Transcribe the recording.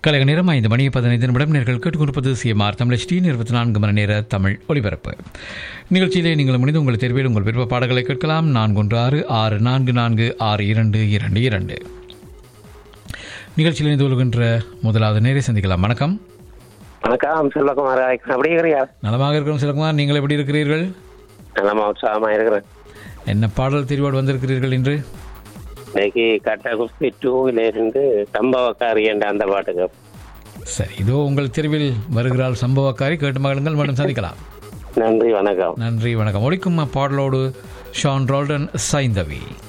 கலைக நேரம் ஐந்து மணி பதினைந்து நிமிடம் நேர்கள் கேட்டுக்கொண்டிருப்பது சிஎம்ஆர் தமிழ் டி இருபத்தி நான்கு மணி நேர தமிழ் ஒலிபரப்பு நிகழ்ச்சியிலே நீங்கள் முடிந்து உங்கள் தேர்வில் உங்கள் விருப்ப பாடல்களை கேட்கலாம் நான்கு ஒன்று ஆறு ஆறு நான்கு நான்கு ஆறு இரண்டு இரண்டு இரண்டு நிகழ்ச்சியில் இணைந்து கொள்கின்ற முதலாவது நேரை சந்திக்கலாம் வணக்கம் வணக்கம் செல்வகுமார் எப்படி இருக்கிறியா நலமாக இருக்கிறோம் சிலகுமார் நீங்கள் எப்படி இருக்கிறீர்கள் நல்லமா உற்சாகமா இருக்கிறேன் என்ன பாடல் தெரிவோடு வந்திருக்கிறீர்கள் என்று இன்னைக்கு கட்ட குஸ்தி டூவில இருந்து சம்பவக்காரி என்ற அந்த பாட்டுக்கு சரி இதோ உங்கள் தெருவில் வருகிறாள் சம்பவக்காரி கேட்டு மகளுங்கள் மீண்டும் சந்திக்கலாம் நன்றி வணக்கம் நன்றி வணக்கம் ஒழிக்கும் பாடலோடு ஷான் ரோல்டன் சைந்தவி